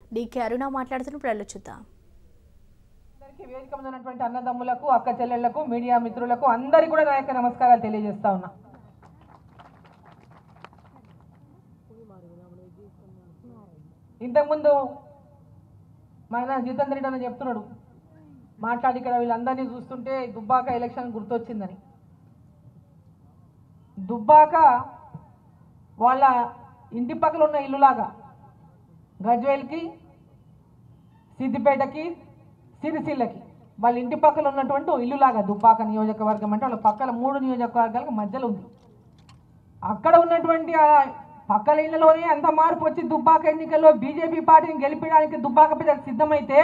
DK అరుణ మాట్లాడుతున్న ప్రజలు చూద్దాం అందరికీ వేదిక మీద ఉన్నటువంటి అన్నదమ్ములకు అక్క చెల్లెళ్లకు మీడియా మిత్రులకు అందరికీ కూడా నా యొక్క నమస్కారాలు తెలియజేస్తా ఉన్నా ఇంతకుముందు మన జితేంద్ర రెడ్డి అన్న చెప్తున్నాడు మాట్లాడి ఇక్కడ వీళ్ళందరినీ చూస్తుంటే దుబ్బాక ఎలక్షన్ గుర్తొచ్చిందని దుబ్బాక వాళ్ళ ఇంటి పక్కల ఉన్న ఇల్లులాగా గజ్వేల్కి సిద్దిపేటకి సిరిసిల్లకి వాళ్ళ ఇంటి పక్కల ఉన్నటువంటి ఓ ఇల్లులాగా దుబ్బాక నియోజకవర్గం అంటే వాళ్ళ పక్కల మూడు నియోజకవర్గాలకు మధ్యలో ఉంది అక్కడ ఉన్నటువంటి ఆ పక్కల ఇళ్లలోనే అంత మార్పు వచ్చి దుబ్బాక ఎన్నికల్లో బీజేపీ పార్టీని గెలిపించడానికి దుబ్బాక ప్రజలు సిద్ధమైతే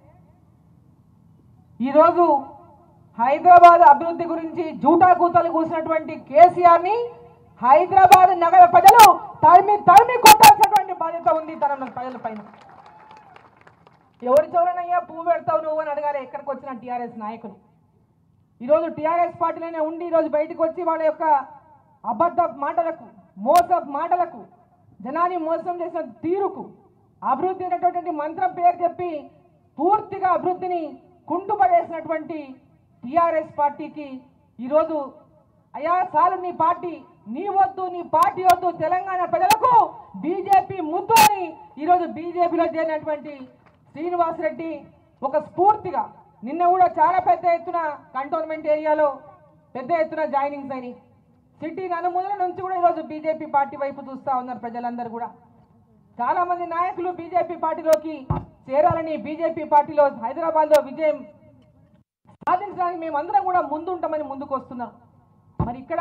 ఈరోజు హైదరాబాద్ అభివృద్ధి గురించి జూటా కూతలు కూసినటువంటి కేసీఆర్ ని హైదరాబాద్ నగర ప్రజలు తరిమి తరిమి కొట్టాల్సినటువంటి బాధ్యత ఉంది తన ప్రజల పైన ఎవరి చోరనయ్యా పువ్వు పెడతావు నువ్వు అని అడగాలి ఎక్కడికి వచ్చిన టీఆర్ఎస్ నాయకులు ఈరోజు టీఆర్ఎస్ పార్టీలోనే ఉండి ఈరోజు బయటకు వచ్చి వాళ్ళ యొక్క అబద్ధ మాటలకు మోస మాటలకు జనాన్ని మోసం చేసిన తీరుకు అభివృద్ధి అనేటటువంటి మంత్రం పేరు చెప్పి పూర్తిగా అభివృద్ధిని కుంటుపడేసినటువంటి టీఆర్ఎస్ పార్టీకి ఈరోజు అయా సాలు నీ పార్టీ నీ వద్దు నీ పార్టీ వద్దు తెలంగాణ ప్రజలకు బీజేపీ ముద్దు అని ఈరోజు బీజేపీలో చేరినటువంటి శ్రీనివాస్ రెడ్డి ఒక స్ఫూర్తిగా నిన్న కూడా చాలా పెద్ద ఎత్తున కంటోన్మెంట్ ఏరియాలో పెద్ద ఎత్తున జాయినింగ్స్ అయినాయి సిటీ నలుమూలల నుంచి కూడా ఈరోజు బీజేపీ పార్టీ వైపు చూస్తా ఉన్నారు ప్రజలందరూ కూడా చాలా మంది నాయకులు బీజేపీ పార్టీలోకి చేరాలని బీజేపీ పార్టీలో హైదరాబాద్ లో విజయం సాధించడానికి మేమందరం కూడా ముందు ఉంటామని ముందుకు వస్తున్నాం మరి ఇక్కడ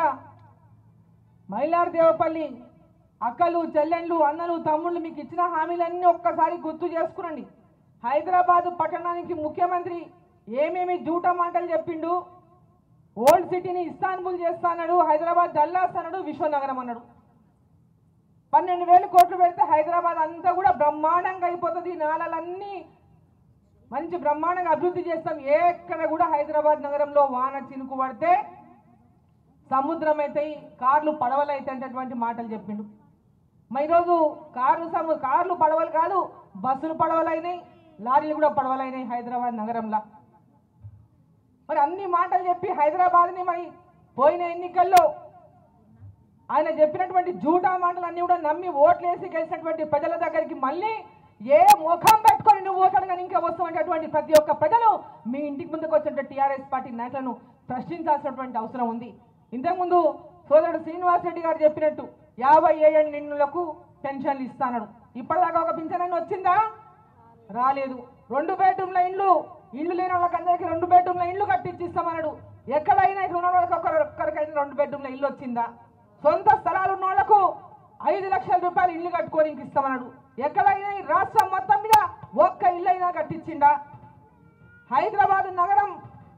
మైలార్ దేవపల్లి అక్కలు చెల్లెళ్ళు అన్నలు తమ్ముళ్ళు మీకు ఇచ్చిన హామీలన్నీ ఒక్కసారి గుర్తు చేసుకురండి హైదరాబాద్ పట్టణానికి ముఖ్యమంత్రి ఏమేమి జూటా మాటలు చెప్పిండు ఓల్డ్ సిటీని ఇస్తాన్బుల్ చేస్తా అన్నాడు హైదరాబాద్ డల్లాస్ అన్నాడు విశ్వనగరం అన్నాడు పన్నెండు వేలు కోట్లు పెడితే హైదరాబాద్ అంతా కూడా బ్రహ్మాండంగా అయిపోతుంది ఈ నాలలన్నీ మంచి బ్రహ్మాండంగా అభివృద్ధి చేస్తాం ఎక్కడ కూడా హైదరాబాద్ నగరంలో వాన చినుకు పడితే సముద్రం అవుతాయి కార్లు పడవలు అవుతాయి అనేటటువంటి మాటలు చెప్పిండు మరి ఈరోజు కార్లు సము కార్లు పడవలు కాదు బస్సులు పడవలైనాయి లారీలు కూడా పడవలైనాయి హైదరాబాద్ నగరంలో మరి అన్ని మాటలు చెప్పి హైదరాబాద్ని మరి పోయిన ఎన్నికల్లో ఆయన చెప్పినటువంటి జూటా మాటలు అన్ని కూడా నమ్మి ఓట్లేసి గెలిచినటువంటి ప్రజల దగ్గరికి మళ్ళీ ఏ ముఖం పెట్టుకొని నువ్వు ఓటడగా ఇంకా వస్తామనేటువంటి ప్రతి ఒక్క ప్రజలు మీ ఇంటికి ముందుకు వచ్చిన టీఆర్ఎస్ పార్టీ నాయకులను ప్రశ్నించాల్సినటువంటి అవసరం ఉంది ఇంతకుముందు సోదరుడు శ్రీనివాస్ రెడ్డి గారు చెప్పినట్టు యాభై ఏడు నిన్నులకు పెన్షన్లు ఇస్తానడు ఇప్పటిదాకా ఒక పింఛన్ అని వచ్చిందా రాలేదు రెండు బెడ్రూమ్ల ఇండ్లు ఇల్లు లేని వాళ్ళకి అందరికీ రెండు బెడ్రూమ్ల ఇండ్లు కట్టించి ఇస్తామన్నాడు ఎక్కడైనా ఇక్కడ ఉన్న వాళ్ళకి ఒక్కరు ఒక్కరికైనా రెండు బెడ్రూమ్ల ఇల్లు వచ్చిందా సొంత స్థలాలు ఉన్న వాళ్ళకు ఐదు లక్షల రూపాయలు ఇల్లు కట్టుకొని ఇంక ఇస్తామన్నాడు ఎక్కడైనా ఈ రాష్ట్రం మొత్తం మీద ఒక్క ఇల్లు అయినా కట్టించిండా హైదరాబాద్ నగరం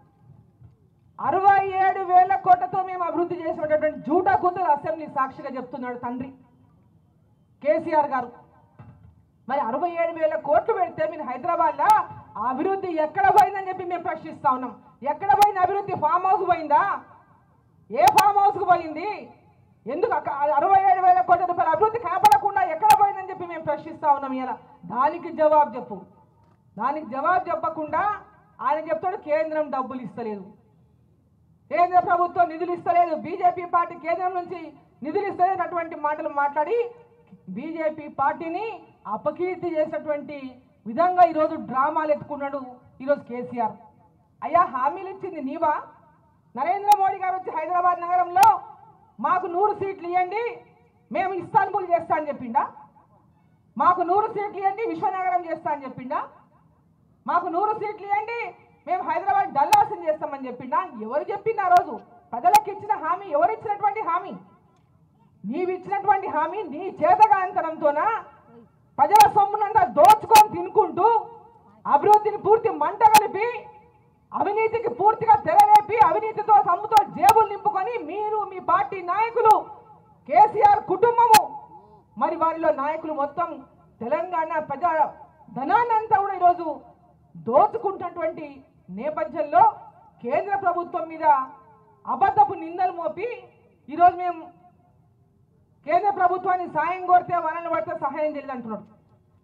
అరవై ఏడు వేల కోట్లతో మేము అభివృద్ధి చేసినటువంటి జూటా కూతురు అసెంబ్లీ సాక్షిగా చెప్తున్నాడు తండ్రి కేసీఆర్ గారు మరి అరవై ఏడు వేల కోట్లు పెడితే మీరు హైదరాబాద్ లో అభివృద్ధి ఎక్కడ పోయిందని చెప్పి మేము ప్రశ్నిస్తా ఉన్నాం ఎక్కడ పోయింది అభివృద్ధి ఫామ్ హౌస్ పోయిందా ఏ ఫామ్ హౌస్ కు పోయింది ఎందుకు అక్క- అరవై ఏడు వేల కోట్ల రూపాయల అభివృద్ధి కనపడకుండా ఎక్కడ పోయిందని చెప్పి మేము ప్రశ్నిస్తా ఉన్నాం ఇలా దానికి జవాబు చెప్పు దానికి జవాబు చెప్పకుండా ఆయన చెప్తాడు కేంద్రం డబ్బులు ఇస్తలేదు కేంద్ర ప్రభుత్వం నిధులు ఇస్తలేదు బీజేపీ పార్టీ కేంద్రం నుంచి నిధులు ఇస్తలేనటువంటి మాటలు మాట్లాడి బీజేపీ పార్టీని అపకీర్తి చేసినటువంటి విధంగా ఈరోజు డ్రామాలు ఎత్తుకున్నాడు ఈరోజు కేసీఆర్ అయ్యా హామీలు ఇచ్చింది నీవా నరేంద్ర మోడీ గారు వచ్చి హైదరాబాద్ నగరంలో మాకు నూరు సీట్లు ఇవ్వండి మేము ఇస్తాన్బుల్ చేస్తా అని చెప్పిండా మాకు నూరు సీట్లు ఇవ్వండి విశ్వనగరం చేస్తా అని చెప్పిండా మాకు నూరు సీట్లు ఇవ్వండి మేము హైదరాబాద్ డల్లాసన్ చేస్తామని చెప్పిండా ఎవరు చెప్పింది ఆ రోజు ప్రజలకు ఇచ్చిన హామీ ఎవరు ఇచ్చినటువంటి హామీ నీవు ఇచ్చినటువంటి హామీ నీ చేతగాంతనంతోనా ప్రజల సొమ్మునంతా దోచుకొని తినుకుంటూ అభివృద్ధిని పూర్తి మంట కలిపి అవినీతికి పూర్తిగా తెరలేపి అవినీతితో సొమ్ముతో జేబులు నింపుకొని మీరు మీ పార్టీ నాయకులు కేసీఆర్ కుటుంబము మరి వారిలో నాయకులు మొత్తం తెలంగాణ ప్రజా ధనాన్ని అంతా కూడా ఈరోజు దోచుకుంటున్నటువంటి నేపథ్యంలో కేంద్ర ప్రభుత్వం మీద అబద్ధపు నిందలు మోపి ఈరోజు మేము కేంద్ర ప్రభుత్వాన్ని సాయం కోరితే వనలు పడితే సహాయం చేయలేదు అంటున్నాడు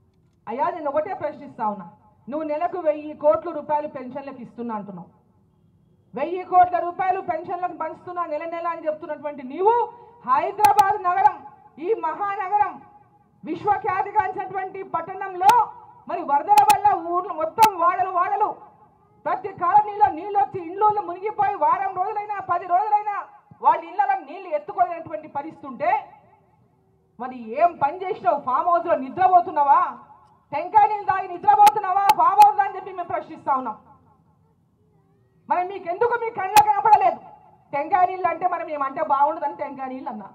అయ్యా నేను ఒకటే ప్రశ్నిస్తా ఉన్నా నువ్వు నెలకు వెయ్యి కోట్ల రూపాయలు పెన్షన్లకు ఇస్తున్నా అంటున్నావు వెయ్యి కోట్ల రూపాయలు పెన్షన్లకు పంచుతున్నా నెల నెల అని చెప్తున్నటువంటి నీవు హైదరాబాద్ నగరం ఈ మహానగరం విశ్వఖ్యాతిగాంచినటువంటి పట్టణంలో మరి వరదల వల్ల ఊర్లు మొత్తం వాడలు వాడలు ప్రతి కాలనీలో నీళ్ళు వచ్చి ఇళ్ళు మునిగిపోయి వారం రోజులైనా పది రోజులైనా వాళ్ళ ఇళ్ళలో నీళ్లు ఎత్తుకోలేనటువంటి పరిస్థితి ఉంటే మరి ఏం పని చేసినావు ఫామ్ హౌస్ లో నిద్రపోతున్నావా టెంకాయ నీళ్ళు తాగి నిద్రపోతున్నావా ఫామ్ హౌస్ అని చెప్పి మేము ప్రశ్నిస్తా ఉన్నాం మరి మీకెందుకు మీ కళ్ళ కనపడలేదు టెంకాయ నీళ్ళు అంటే మరి మేమంటే బాగుండదని టెంకాయ నీళ్ళు అన్నా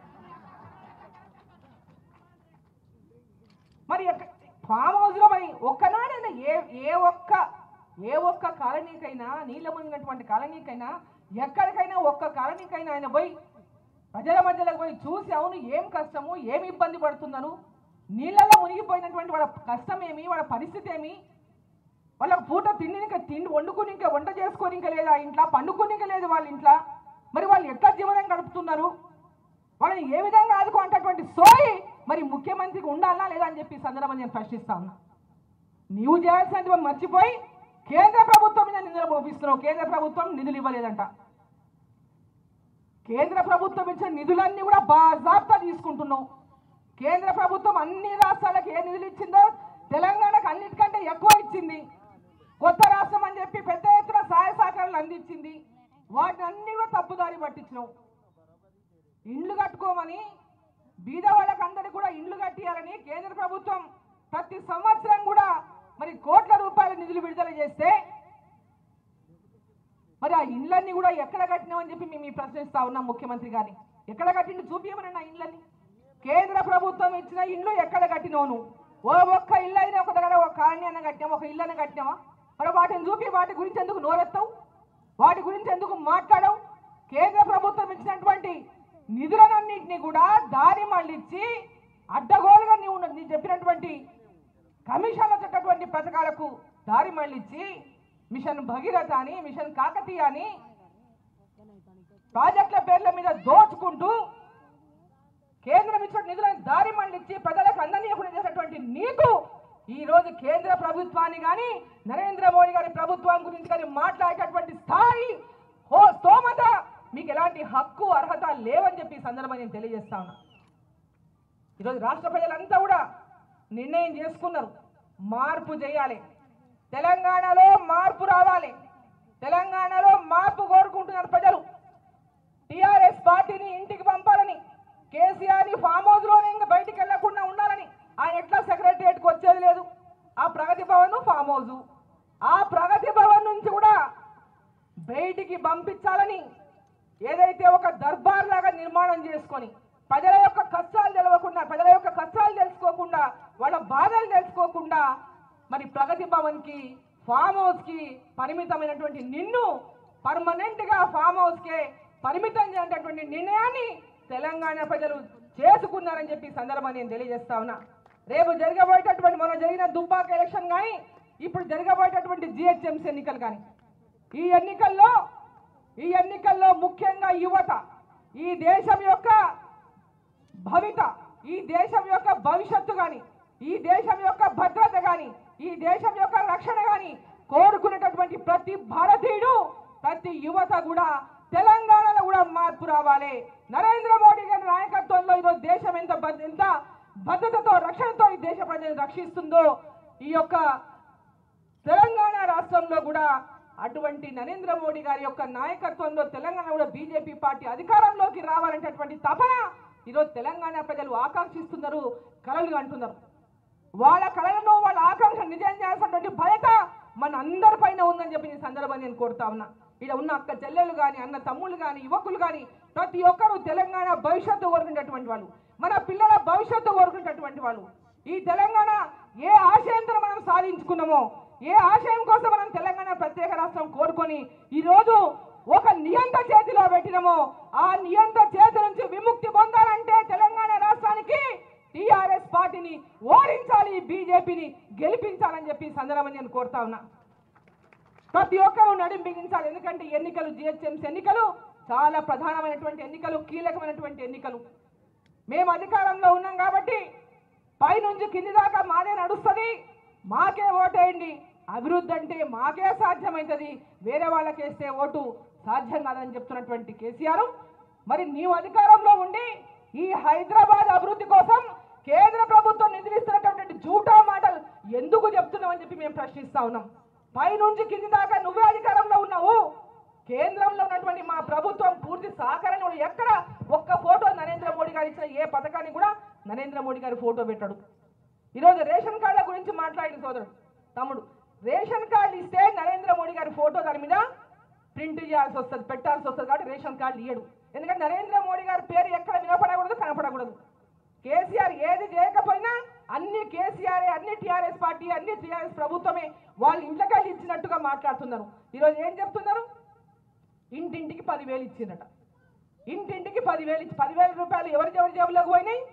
మరి ఎక్క- ఫామ్ హౌస్ లో మరి ఒక్కనాడైనా ఏ ఏ ఒక్క ఏ ఒక్క కాలనీకైనా నీళ్ళ మునిగినటువంటి కాలనీకైనా ఎక్కడికైనా ఒక్క కాలనీకైనా ఆయన పోయి ప్రజల మధ్యలోకి పోయి చూసి అవును ఏం కష్టము ఏమి ఇబ్బంది పడుతున్నారు నీళ్ళలో మునిగిపోయినటువంటి వాళ్ళ కష్టం ఏమి వాళ్ళ పరిస్థితి ఏమి వాళ్ళకి పూట తిండి ఇంకా తిండి వండుకుని ఇంకా వంట చేసుకొని ఇంకా లేదా ఇంట్లో పండుకొని ఇంకా లేదు వాళ్ళ ఇంట్లో మరి వాళ్ళు ఎట్లా జీవనం గడుపుతున్నారు వాళ్ళని ఏ విధంగా ఆదుకుంటున్నటువంటి సోయి మరి ముఖ్యమంత్రికి ఉండాలా లేదా అని చెప్పి ఈ సందర్భంగా నేను ప్రశ్నిస్తా ఉన్నా నీవు చేయాల్సినటువంటి మర్చిపోయి కేంద్ర ప్రభుత్వం మీద నిధులు మోపిస్తున్నావు కేంద్ర ప్రభుత్వం నిధులు ఇవ్వలేదంట కేంద్ర ప్రభుత్వం ఇచ్చిన నిధులన్నీ కూడా బాజాబ్తా తీసుకుంటున్నాం కేంద్ర ప్రభుత్వం అన్ని రాష్ట్రాలకు ఏ నిధులు ఇచ్చిందో తెలంగాణకు అన్నిటికంటే ఎక్కువ ఇచ్చింది కొత్త రాష్ట్రం అని చెప్పి పెద్ద ఎత్తున సహాయ సహకారాలు అందించింది వాటిని అన్ని కూడా తప్పుదారి పట్టించినాం ఇండ్లు కట్టుకోమని బీద వాళ్ళకి అందరికి కూడా ఇండ్లు కట్టియాలని కేంద్ర ప్రభుత్వం ప్రతి సంవత్సరం కూడా మరి కోట్ల రూపాయల నిధులు విడుదల చేస్తే మరి ఆ ఇండ్లన్నీ కూడా ఎక్కడ కట్టినామని చెప్పి మేము ఈ ప్రశ్నిస్తా ఉన్నాం ముఖ్యమంత్రి గారిని ఎక్కడ కట్టిండు చూపించమని ఆ ఇండ్లన్నీ కేంద్ర ప్రభుత్వం ఇచ్చిన ఇండ్లు ఎక్కడ కట్టినావు నువ్వు ఓ ఒక్క ఇల్లు అయినా ఒక దగ్గర ఒక కాలనీ అన్న కట్టినామా ఒక ఇల్లు అన్న కట్టినామా మరి వాటిని చూపి వాటి గురించి ఎందుకు నోరెత్తావు వాటి గురించి ఎందుకు మాట్లాడవు కేంద్ర ప్రభుత్వం ఇచ్చినటువంటి నిధులన్నింటినీ కూడా దారి మళ్ళించి అడ్డగోలుగా నీవు నీ చెప్పినటువంటి కమిషన్లు వచ్చేటటువంటి పథకాలకు దారి మళ్ళించి మిషన్ భగీరథ అని మిషన్ కాకతీయ అని ప్రాజెక్టుల పేర్ల మీద దోచుకుంటూ కేంద్రం ఇచ్చిన నిధులను దారి మళ్ళించి ప్రజలకు అందనీయకుండా చేసినటువంటి నీకు ఈ రోజు కేంద్ర ప్రభుత్వాన్ని కానీ నరేంద్ర మోడీ గారి ప్రభుత్వం గురించి కానీ మాట్లాడేటటువంటి స్థాయి హో స్తోమత మీకు ఎలాంటి హక్కు అర్హత లేవని చెప్పి ఈ సందర్భంగా నేను తెలియజేస్తా ఉన్నా ఈరోజు రాష్ట్ర ప్రజలంతా కూడా నిర్ణయం చేసుకున్నారు మార్పు చేయాలి తెలంగాణలో మార్పు రావాలి తెలంగాణలో మార్పు కోరుకుంటున్నారు ప్రజలు టిఆర్ఎస్ పార్టీని ఇంటికి పంపాలని కేసీఆర్ ని ఫామ్ హౌస్ లోనే ఇంకా బయటికి వెళ్లకుండా ఉండాలని ఆయన ఎట్లా సెక్రటరియట్కి వచ్చేది లేదు ఆ ప్రగతి భవన్ ఫామ్ హౌస్ ఆ ప్రగతి భవన్ నుంచి కూడా బయటికి పంపించాలని ఏదైతే ఒక దర్బార్ లాగా నిర్మాణం చేసుకొని ప్రజల యొక్క కష్టాలు తెలవకుండా ప్రజల యొక్క కష్టాలు తెలుసుకోకుండా వాళ్ళ బాధలు తెలుసుకోకుండా మరి ప్రగతి భవన్ కి ఫామ్ హౌస్ కి పరిమితమైనటువంటి నిన్ను పర్మనెంట్ గా ఫామ్ హౌస్ కే పరిమితం చేసేటటువంటి నిర్ణయాన్ని తెలంగాణ ప్రజలు చేసుకున్నారని చెప్పి ఈ సందర్భాన్ని నేను తెలియజేస్తా ఉన్నా రేపు జరగబోయేటటువంటి మొన్న జరిగిన దుబ్బాక ఎలక్షన్ కానీ ఇప్పుడు జరగబోయేటటువంటి జిహెచ్ఎంసీ ఎన్నికలు కానీ ఈ ఎన్నికల్లో ఈ ఎన్నికల్లో ముఖ్యంగా యువత ఈ దేశం యొక్క భవిత ఈ దేశం యొక్క భవిష్యత్తు గాని ఈ దేశం యొక్క భద్రత గాని ఈ దేశం యొక్క రక్షణ గాని కోరుకునేటటువంటి ప్రతి భారతీయుడు ప్రతి యువత కూడా తెలంగాణలో కూడా మార్పు రావాలి నరేంద్ర మోడీ గారి నాయకత్వంలో ఈరోజు దేశం ఎంత భద్ర- ఎంత భద్రతతో రక్షణతో ఈ దేశ ప్రజలను రక్షిస్తుందో ఈ యొక్క తెలంగాణ రాష్ట్రంలో కూడా అటువంటి నరేంద్ర మోడీ గారి యొక్క నాయకత్వంలో తెలంగాణ కూడా బీజేపీ పార్టీ అధికారంలోకి రావాలనేటటువంటి తపన ఈరోజు తెలంగాణ ప్రజలు ఆకాంక్షిస్తున్నారు కలలు అంటున్నారు వాళ్ళ కళలను వాళ్ళ ఆకాంక్ష నిజం చేయాల్సినటువంటి భయత మన అందరి పైన ఉందని చెప్పి ఈ సందర్భాన్ని నేను కోరుతా ఉన్నా ఇక్కడ ఉన్న అక్క చెల్లెలు కానీ అన్న తమ్ముళ్ళు కానీ యువకులు కానీ ప్రతి ఒక్కరూ తెలంగాణ భవిష్యత్తు కోరుకునేటటువంటి వాళ్ళు మన పిల్లల భవిష్యత్తు కోరుకునేటటువంటి వాళ్ళు ఈ తెలంగాణ ఏ ఆశయంతో మనం సాధించుకున్నామో ఏ ఆశయం కోసం మనం తెలంగాణ ప్రత్యేక రాష్ట్రం కోరుకొని ఈ రోజు ఒక నియంత చేతిలో పెట్టినమో ఆ నియంత చేతి నుంచి విముక్తి పొందాలంటే తెలంగాణ రాష్ట్రానికి టిఆర్ఎస్ పార్టీని ఓడించాలి బీజేపీని గెలిపించాలని చెప్పి ఈ సందర్భంగా నేను కోరుతా ఉన్నా ప్రతి ఒక్కరూ నడుం బిగించాలి ఎందుకంటే ఈ ఎన్నికలు జిహెచ్ఎంసీ ఎన్నికలు చాలా ప్రధానమైనటువంటి ఎన్నికలు కీలకమైనటువంటి ఎన్నికలు మేము అధికారంలో ఉన్నాం కాబట్టి పైనుంచి కింది దాకా మాదే నడుస్తుంది మాకే ఓటేయండి అభివృద్ధి అంటే మాకే సాధ్యమవుతుంది వేరే వాళ్ళకేస్తే ఓటు సాధ్యం కాదని చెప్తున్నటువంటి కేసీఆర్ మరి నీవు అధికారంలో ఉండి ఈ హైదరాబాద్ అభివృద్ధి కోసం కేంద్ర ప్రభుత్వం నిధులు ఇస్తున్నటువంటి జూటా మాటలు ఎందుకు చెప్తున్నామని చెప్పి మేము ప్రశ్నిస్తా ఉన్నాం పైనుంచి కింది దాకా నువ్వే అధికారంలో ఉన్నావు కేంద్రంలో ఉన్నటువంటి మా ప్రభుత్వం పూర్తి సహకారాన్ని కూడా ఎక్కడ ఒక్క ఫోటో నరేంద్ర మోడీ గారు ఇచ్చిన ఏ పథకాన్ని కూడా నరేంద్ర మోడీ గారి ఫోటో పెట్టాడు ఈరోజు రేషన్ కార్డుల గురించి మాట్లాడిన సోదరుడు తమ్ముడు రేషన్ కార్డు ఇస్తే నరేంద్ర మోడీ గారి ఫోటో దాని మీద ప్రింట్ చేయాల్సి వస్తుంది పెట్టాల్సి వస్తుంది కాబట్టి రేషన్ కార్డు ఇయ్యడు ఎందుకంటే నరేంద్ర మోడీ గారి పేరు ఎక్కడ వినపడకూడదు కనపడకూడదు కేసీఆర్ ఏది చేయకపోయినా అన్ని కేసీఆర్ అన్ని టీఆర్ఎస్ పార్టీ అన్ని టీఆర్ఎస్ ప్రభుత్వమే వాళ్ళు ఇంట్లోకి ఇచ్చినట్టుగా మాట్లాడుతున్నారు ఈరోజు ఏం చెప్తున్నారు ఇంటింటికి పదివేలు ఇచ్చిందట ఇంటింటికి పదివేలు ఇచ్చి పదివేల రూపాయలు ఎవరి ఎవరి జేబులోకి పోయినాయి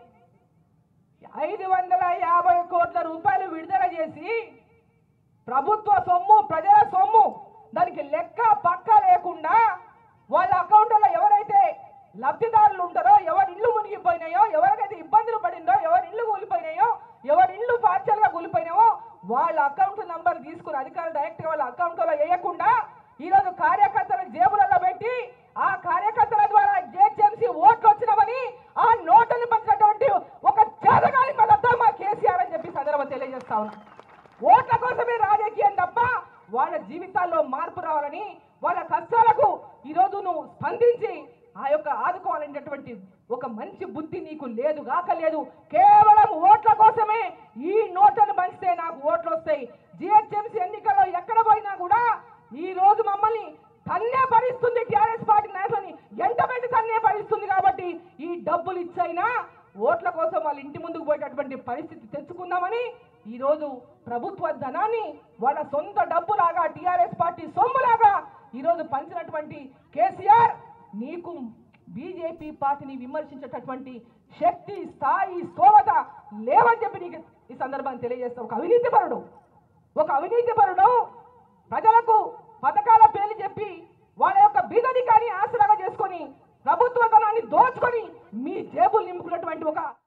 ఐదు వందల యాభై కోట్ల రూపాయలు విడుదల చేసి ప్రభుత్వ సొమ్ము ప్రజల సొమ్ము దానికి లెక్క పక్క లేకుండా వాళ్ళ అకౌంట్లో ఎవరైతే లబ్ధిదారులు ఉంటారో ఎవరి ఇల్లు మునిగిపోయినాయో ఎవరికైతే ఇబ్బందులు పడిందో ఎవరి ఇల్లు కూలిపోయినాయో ఎవరి ఇల్లు పార్చల్గా కూలిపోయినాయో వాళ్ళ అకౌంట్ నంబర్ తీసుకుని అధికారులు డైరెక్ట్ వాళ్ళ అకౌంట్లో వేయకుండా ఈరోజు కార్యకర్తల జేబులలో పెట్టి ఆ కార్యకర్తల ద్వారా జేహెచ్ఎంసీ ఓట్లు వచ్చినామని ఆ నోట్లను పంచినటువంటి ఒక చేతగాని మద్దతు మా కేసీఆర్ అని చెప్పి సందర్భం తెలియజేస్తా ఉన్నాం ఓట్ల కోసమే రాజకీయం తప్ప వాళ్ళ జీవితాల్లో మార్పు రావాలని వాళ్ళ కష్టాలకు ఈరోజు నువ్వు స్పందించి ఆ యొక్క ఆదుకోవాలనేటటువంటి ఒక మంచి బుద్ధి నీకు లేదు గాక లేదు కేవలం ఓట్ల కోసమే ఈ నోట్లను పంచితే నాకు ఓట్లు వస్తాయి జిహెచ్ఎంసీ ఎన్నికల్లో ఎక్కడ పోయినా కూడా ఈ రోజు మమ్మల్ని తన్నే భరిస్తుంది టిఆర్ఎస్ పార్టీ నాయకులని ఎంట పెట్టి తన్నే భరిస్తుంది కాబట్టి ఈ డబ్బులు ఇచ్చైనా ఓట్ల కోసం వాళ్ళ ఇంటి ముందుకు పోయేటటువంటి పరిస్థితి తెచ్చుకుందామని ఈ రోజు ప్రభుత్వ ధనాన్ని వాళ్ళ సొంత డబ్బులాగా టిఆర్ఎస్ పార్టీ సొమ్ములాగా ఈ రోజు పంచినటువంటి కేసీఆర్ నీకు బీజేపీ పార్టీని విమర్శించేటటువంటి శక్తి స్థాయి స్తోమత లేవని చెప్పి నీకు ఈ సందర్భాన్ని తెలియజేస్తా ఒక అవినీతి పరుడు ఒక అవినీతి పరుడు ప్రజలకు పథకాల పేర్లు చెప్పి వాళ్ళ యొక్క బీదరికాన్ని ఆసరాగా చేసుకొని ప్రభుత్వ ధనాన్ని దోచుకొని మీ జేబులు నింపుకున్నటువంటి ఒక